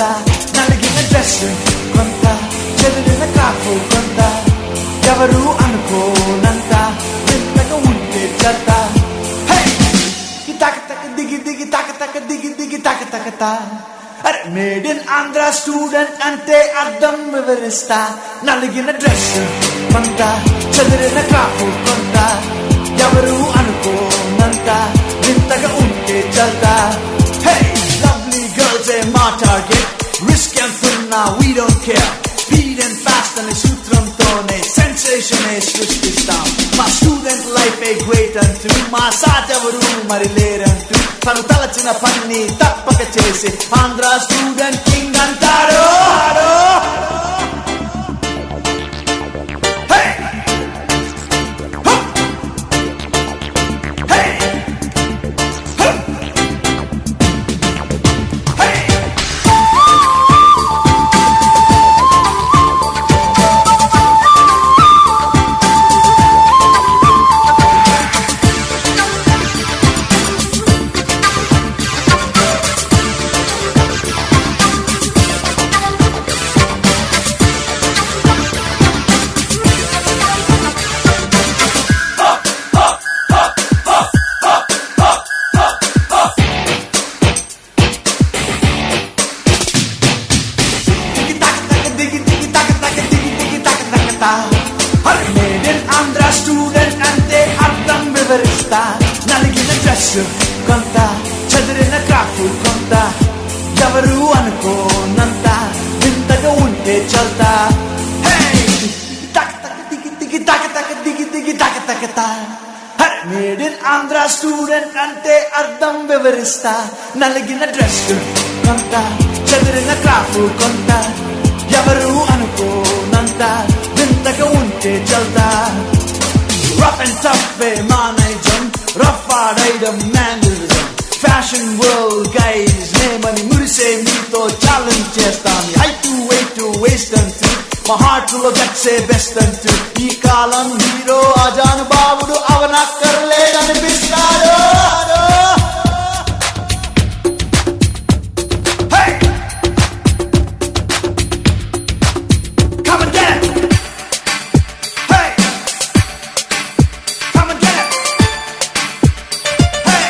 నలిగిన డ్రెస్ కొంత చెదిరిన కాపు కొంత ఎవరు అనుకోనంత ఎంతగా ఉంటే చెత్త హే! ఈ తక తక దిగి దిగి తక తక దిగి దిగి తక తక తా అరే మేడ్ ఇన్ ఆంధ్ర స్టూడెంట్ అంటే అర్థం వివరిస్తా నలిగిన డ్రెస్ కొంత చెదిరిన కాపు కొంత ఎవరు అనుకోనంత వింతగా ఉంటే చల్తా హే లవ్లీ గర్ల్స్ ఏ మా టార్గెట్ రిస్క్ ఎంతున్నా we don't care speed and fast అనే సూత్రంతోనే సెన్సేషన్ సృష్టిస్తాం మా స్టూడెంట్ లైఫ్ ఏ గ్రేట్ అంటూ మా సాటెవరు మరి లేరంటూ తను తలచిన పని తప్పక చేసి ఆంధ్ర స్టూడెంట్ కింగ్ అంటారు Hey! Huh! Hey! Huh! Hey! Andhra student అంటే అర్థం వివరిస్తా నలిగిన డ్రెస్ కొంత చదిరిన క్రాఫ్ట్ కొంత ఎవరు అనుకోనంత వింతగా ఉంటే చల్తా తక తక దిగి దిగి తక తక దిగి దిగి తక తక తా మేడ్ ఇన్ ఆంధ్ర స్టూడెంట్ అంటే అర్థం వివరిస్తా నలిగిన డ్రెస్ కొంత చదిరిన క్రాఫ్ కొంత ఎవరు అనుకోనంత వింతగా ఉంటే చల్తా రఫ్ అండ్ టఫ్ వే మా నైజం రఫ్ ఆడైడం మ్యానరిజం ఫ్యాషన్ వరల్డ్ గైజ్ నేమని మురిసే మీతో ఛాలెంజ్ చేస్తాం హైట్ వెయిట్ వేస్ట్ అంటూ మా హార్ట్ లో గట్సే బెస్ట్ అంటూ ఈ కాలం హీరో అజాను బాబుడు అవనక్కర్లేదనిపిస్తాడు Hey! Come and get it! Hey! Come and get it! Hey!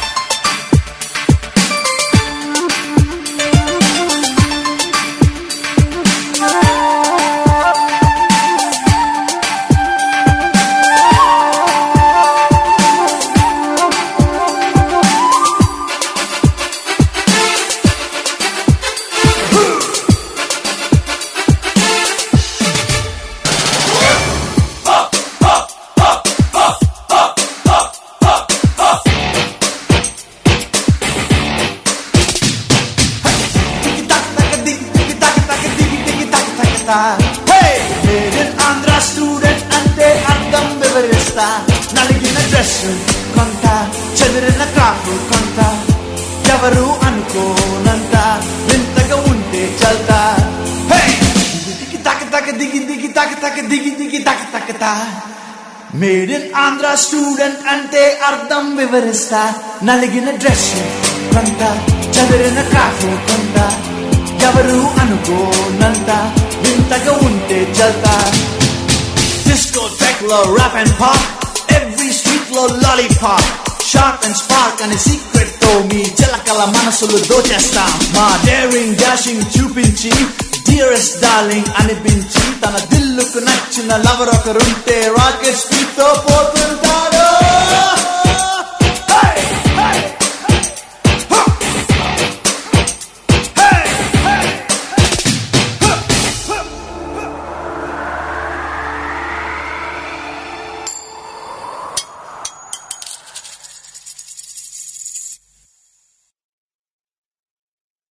Andhra student అంటే అర్థం వివరిస్తా నలిగిన డ్రెస్ కొంత చెదిరిన క్రాఫ్ కొంత ఎవరు అనుకోనంత వింతగా ఉంటే చల్తా దిగి తక తక దిగి దిగి తక తక దిగి దిగి తక తక తా మేడ్ ఇన్ ఆంధ్ర స్టూడెంట్ అంటే అర్థం వివరిస్తా నలిగిన డ్రెస్ కొంత చదిరిన క్రాఫ్ కొంత ఎవరు అనుకోనంత వింతగా ఉంటే చల్తా డిస్కో టెక్ లో rap and pop every street లో లాలీపాప్ షార్ప్ అండ్ స్పార్క్ అనే సీక్రెట్ తో మీ చిలకల మనసులు దోచేస్తాం మా డేరింగ్ డాషింగ్ చూపించి డియరెస్ట్ డార్లింగ్ అనిపించి తన దిల్లుకు నచ్చిన లవర్ ఒకరుంటే రాకెట్ స్పీడ్ తో పోతుంటాడు